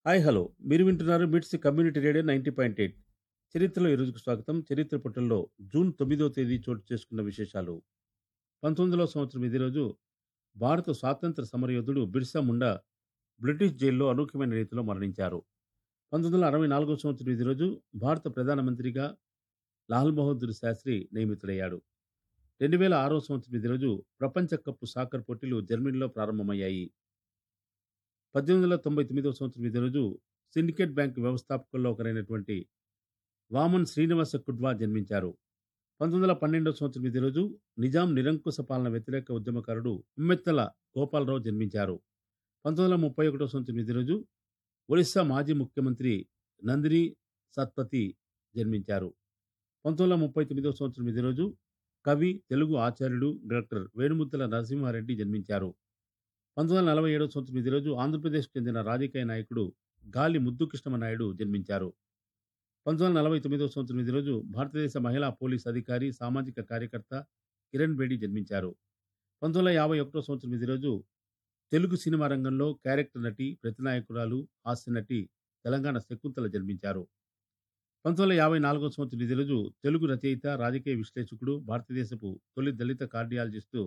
hi hello మీరు వింటున్నారు MITS community radio ninety point eight చరిత్రలో ఈరోజుకు స్వాగతం చరిత్ర పుటల్లో జూన్ తొమ్మిదో తేదీ చోటు చేసుకున్న విశేషాలు పంతొమ్మిది వందల సంవత్సరం ఇదే రోజు భారత స్వాతంత్ర సమరయోధుడు బిర్సా ముండా బ్రిటిష్ జైల్లో అనూఖ్యమైన రీతిలో మరణించారు పంతొమ్మిది వందల అరవై నాలుగో సంవత్సరం ఇదే రోజు భారత ప్రధానమంత్రిగా లాల్ బహదూర్ శాస్త్రి నియమితుడయ్యాడు రెండు వేల ఆరో సంవత్సరం ఇదే రోజు ప్రపంచ కప్ సాకర్ పోటీలు జర్మనీలో ప్రారంభమయ్యాయి పద్దెనిమిది వందల తొంభై తొమ్మిదవ సంవత్సరం ఇదే రోజు సిండికేట్ బ్యాంక్ వ్యవస్థాపకుల్లో ఒకరైనటువంటి వామన్ శ్రీనివాస కుడ్వా జన్మించారు పంతొమ్మిది వందల పన్నెండవ సంవత్సరం ఇదే రోజు నిజాం నిరంకుశ పాలన వ్యతిరేక ఉద్యమకారుడు ఉమ్మెత్తల గోపాలరావు జన్మించారు పంతొమ్మిది వందల ముప్పై ఒకటో సంవత్సరం ఇదే రోజు ఒరిస్సా మాజీ ముఖ్యమంత్రి నందిని సత్పతి జన్మించారు పంతొమ్మిది వందల ముప్పై తొమ్మిదవ సంవత్సరం ఇదే రోజు కవి తెలుగు ఆచార్యుడు డాక్టర్ వేణుముద్దల నరసింహారెడ్డి జన్మించారు పంతొమ్మిది వందల నలభై ఏడవ సంవత్సరం ఇదే రోజు ఆంధ్రప్రదేశ్కు చెందిన రాజకీయ నాయకుడు గాలి ముద్దుకృష్ణమనాయుడు జన్మించారు పంతొమ్మిది వందల నలభై తొమ్మిదవ సంవత్సరం ఇదే రోజు భారతదేశ మహిళా పోలీస్ అధికారి సామాజిక కార్యకర్త కిరణ్ బేడి జన్మించారు పంతొమ్మిది వందల యాభై ఒకటో సంవత్సరం ఇదే రోజు తెలుగు సినిమా రంగంలో క్యారెక్టర్ నటి ప్రతినాయకురాలు హాస్య నటి తెలంగాణ శకుంతల జన్మించారు పంతొమ్మిది వందల యాభై నాలుగో సంవత్సరం ఇదే రోజు తెలుగు రచయిత రాజకీయ విశ్లేషకుడు భారతదేశపు తొలి దళిత కార్డియాలజిస్టు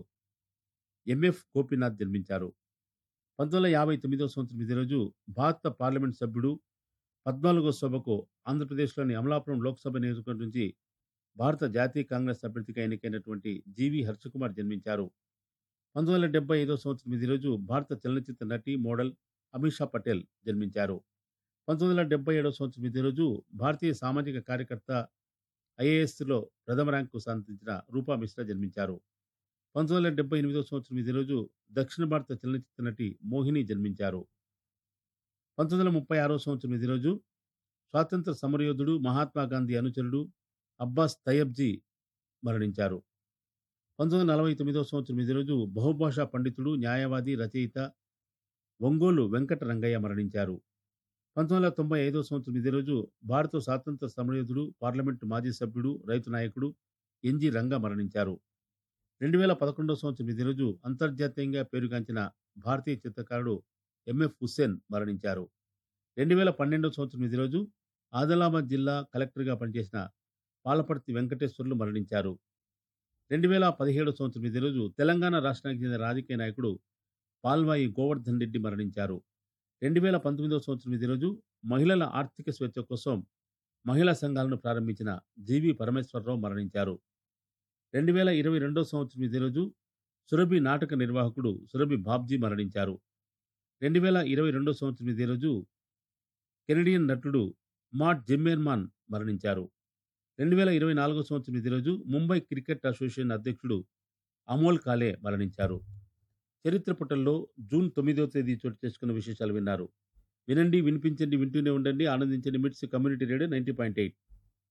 ఎంఎఫ్ గోపీనాథ్ జన్మించారు పంతొమ్మిది వందల యాభై తొమ్మిదో సంవత్సరం ఇదే రోజు భారత పార్లమెంట్ సభ్యుడు పద్నాలుగో సభకు ఆంధ్రప్రదేశ్లోని అమలాపురం లోక్సభ నియోజకవర్గం నుంచి భారత జాతీయ కాంగ్రెస్ అభ్యర్థిగా ఎన్నికైనటువంటి జీవి హర్షకుమార్ జన్మించారు పంతొమ్మిది వందల డెబ్బై ఐదో సంవత్సరం ఇదే రోజు భారత చలనచిత్ర నటి మోడల్ అమిషా పటేల్ జన్మించారు పంతొమ్మిది వందల డెబ్బై ఏడవ సంవత్సరం ఇదే రోజు భారతీయ సామాజిక కార్యకర్త ఐఏఎస్లో ప్రథమ ర్యాంకు సాధించిన రూపా మిశ్రా జన్మించారు పంతొమ్మిది వందల డెబ్బై ఎనిమిదో సంవత్సరం ఇదే రోజు దక్షిణ భారత చలనచిత్ర నటి మోహిని జన్మించారు పంతొమ్మిది వందల ముప్పై ఆరో సంవత్సరం ఇదే రోజు స్వాతంత్ర సమరయోధుడు మహాత్మా గాంధీ అనుచరుడు అబ్బాస్ తయబ్జీ మరణించారు పంతొమ్మిది వందల నలభై తొమ్మిదో సంవత్సరం ఇదే రోజు బహుభాషా పండితుడు న్యాయవాది రచయిత ఒంగోలు వెంకట రంగయ్య మరణించారు పంతొమ్మిది వందల తొంభై ఐదో సంవత్సరం ఇదే రోజు భారత స్వాతంత్ర సమరయోధుడు పార్లమెంటు మాజీ సభ్యుడు రైతు నాయకుడు ఎన్జి రంగా మరణించారు రెండు వేల పదకొండవ సంవత్సరం ఇదే రోజు అంతర్జాతీయంగా పేరుగాంచిన భారతీయ చిత్రకారుడు ఎంఎఫ్ హుస్సేన్ మరణించారు రెండు వేల పన్నెండవ సంవత్సరం ఇదే రోజు ఆదిలాబాద్ జిల్లా కలెక్టర్గా పనిచేసిన పాలపర్తి వెంకటేశ్వర్లు మరణించారు రెండు వేల పదిహేడవ సంవత్సరం ఇదే రోజు తెలంగాణ రాష్ట్రానికి చెందిన రాజకీయ నాయకుడు పాల్వాయి గోవర్ధన్ రెడ్డి మరణించారు రెండు వేల పంతొమ్మిదవ సంవత్సరం ఇదే రోజు మహిళల ఆర్థిక స్వేచ్ఛ కోసం మహిళా సంఘాలను ప్రారంభించిన జీవి పరమేశ్వరరావు మరణించారు రెండు వేల ఇరవై రెండవ సంవత్సరం ఇదే రోజు సురభి నాటక నిర్వాహకుడు సురభి బాబ్జీ మరణించారు రెండు వేల ఇరవై రెండవ సంవత్సరం ఇదే రోజు కెనడియన్ నటుడు మాట్ జిమ్మేర్మాన్ మరణించారు రెండు వేల ఇరవై నాలుగో సంవత్సరం ఇదే రోజు ముంబై క్రికెట్ అసోసియేషన్ అధ్యక్షుడు అమోల్ కాలే మరణించారు చరిత్ర పుటల్లో జూన్ తొమ్మిదవ తేదీ చోటు చేసుకున్న విశేషాలు విన్నారు వినండి వినిపించండి వింటూనే ఉండండి ఆనందించండి MITS community radio ninety point eight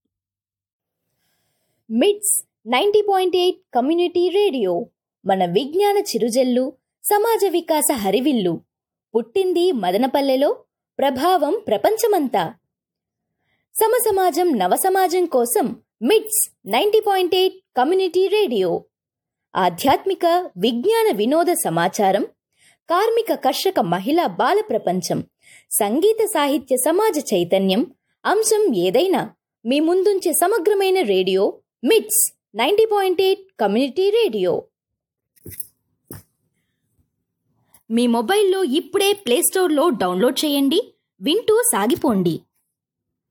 MITS ninety point eight community radio మన విజ్ఞాన చిరుజల్లు సమాజ వికాస హరివిల్లు పుట్టింది మదనపల్లెలో ప్రభావం ప్రపంచమంతా సమసమాజం నవసమాజం కోసం MITS ninety point eight community radio ఆధ్యాత్మిక విజ్ఞాన వినోద సమాచారం కార్మిక కర్షక మహిళా బాల ప్రపంచం సంగీత సాహిత్య సమాజ చైతన్యం అంశం ఏదైనా మీ ముందుంచే సమగ్రమైన radio MITS ninety point eight community radio మీ మొబైల్లో ఇప్పుడే ప్లేస్టోర్లో డౌన్లోడ్ చేయండి వింటూ సాగిపోండి